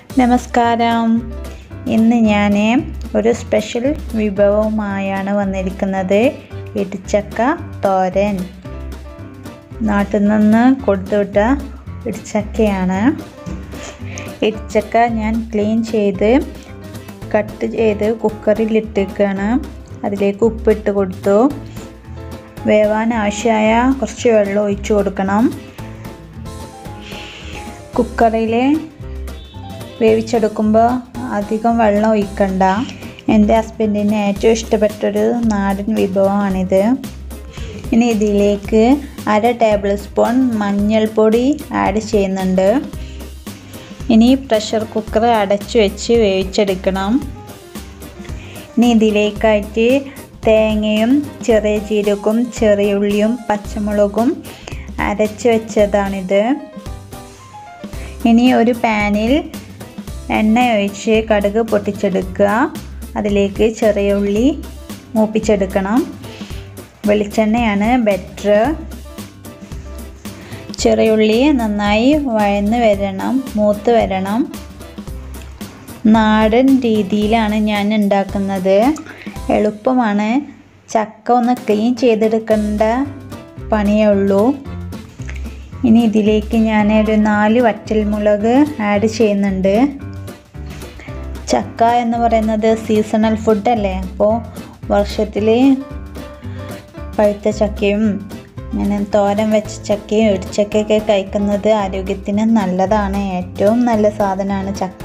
നമസ്കാരം ഇന്ന് ഞാൻ ഒരു സ്പെഷ്യൽ വിഭവവുമായാണ് വന്നിരിക്കുന്നത് ഇടിച്ചക്ക തോരൻ നാട്ടിൽ നിന്ന് കൊടുത്തുവിട്ട ഇടിച്ചക്കയാണ് ഇടിച്ചക്ക ഞാൻ ക്ലീൻ ചെയ്ത് കട്ട് ചെയ്ത് കുക്കറിൽ ഇട്ടേക്കാണ് അതിലേക്ക് ഉപ്പിട്ട് കൊടുത്തു വേവാൻ ആവശ്യമായ കുറച്ച് വെള്ളം ഒഴിച്ചു കൊടുക്കണം കുക്കറിൽ വേവിച്ചെടുക്കുമ്പോൾ അധികം വെള്ളം ഒഴിക്കണ്ട എൻ്റെ ഹസ്ബൻഡിന് ഏറ്റവും ഇഷ്ടപ്പെട്ടൊരു നാടൻ വിഭവമാണിത് ഇനി ഇതിലേക്ക് അര ടേബിൾ സ്പൂൺ മഞ്ഞൾപ്പൊടി ആഡ് ചെയ്യുന്നുണ്ട് ഇനി പ്രഷർ കുക്കർ അടച്ചു വെച്ച് വേവിച്ചെടുക്കണം ഇനി ഇതിലേക്കായിട്ട് തേങ്ങയും ചെറിയ ജീരകവും ചെറിയ ഉള്ളിയും പച്ചമുളകും അരച്ച് വെച്ചതാണിത് ഇനി ഒരു പാനിൽ എണ്ണ ഒഴിച്ച് കടുക് പൊട്ടിച്ചെടുക്കുക അതിലേക്ക് ചെറിയ ഉള്ളി മൂപ്പിച്ചെടുക്കണം വെളിച്ചെണ്ണയാണ് ബെറ്റർ ചെറിയുള്ളി നന്നായി വഴന്ന് വരണം മൂത്ത് വരണം നാടൻ രീതിയിലാണ് ഞാൻ ഉണ്ടാക്കുന്നത് എളുപ്പമാണ് ചക്ക ഒന്ന് ക്ലീൻ ചെയ്തെടുക്കേണ്ട പണിയേ ഉള്ളൂ ഇനി ഇതിലേക്ക് ഞാൻ ഒരു നാല് വറ്റൽമുളക് ആഡ് ചെയ്യുന്നുണ്ട് ചക്ക എന്ന് പറയുന്നത് സീസണൽ ഫുഡല്ലേ അപ്പോൾ വർഷത്തിൽ പഴുത്ത ചക്കയും ഇങ്ങനെ തോരൻ വെച്ച ചക്കയും ഇടിച്ചക്കയൊക്കെ കഴിക്കുന്നത് ആരോഗ്യത്തിന് നല്ലതാണ് ഏറ്റവും നല്ല സാധനമാണ് ചക്ക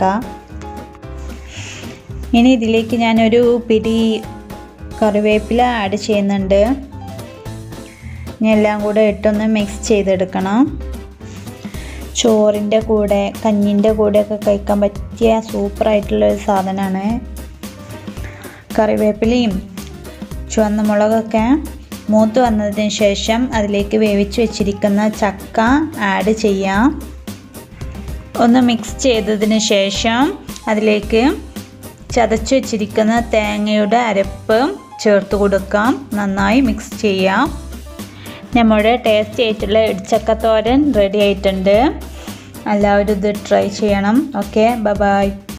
ഇനി ഇതിലേക്ക് ഞാനൊരു പിടി കറിവേപ്പില ആഡ് ചെയ്യുന്നുണ്ട് ഇനി എല്ലാം കൂടെ ഇട്ടൊന്ന് മിക്സ് ചെയ്തെടുക്കണം ചോറിൻ്റെ കൂടെ കഞ്ഞിൻ്റെ കൂടെയൊക്കെ കഴിക്കാൻ പറ്റിയ സൂപ്പറായിട്ടുള്ളൊരു സാധനമാണ് കറിവേപ്പിലയും ചുവന്ന മുളകൊക്കെ മൂത്ത് വന്നതിന് ശേഷം അതിലേക്ക് വേവിച്ച് വെച്ചിരിക്കുന്ന ചക്ക ആഡ് ചെയ്യാം ഒന്ന് മിക്സ് ചെയ്തതിന് ശേഷം അതിലേക്ക് ചതച്ച് വെച്ചിരിക്കുന്ന തേങ്ങയുടെ അരപ്പ് ചേർത്ത് കൊടുക്കാം നന്നായി മിക്സ് ചെയ്യാം നമ്മുടെ ടേസ്റ്റി ആയിട്ടുള്ള ഇടിച്ചക്കത്തോരൻ റെഡി ആയിട്ടുണ്ട് എല്ലാവരും ഇത് ട്രൈ ചെയ്യണം ഓക്കെ ബൈ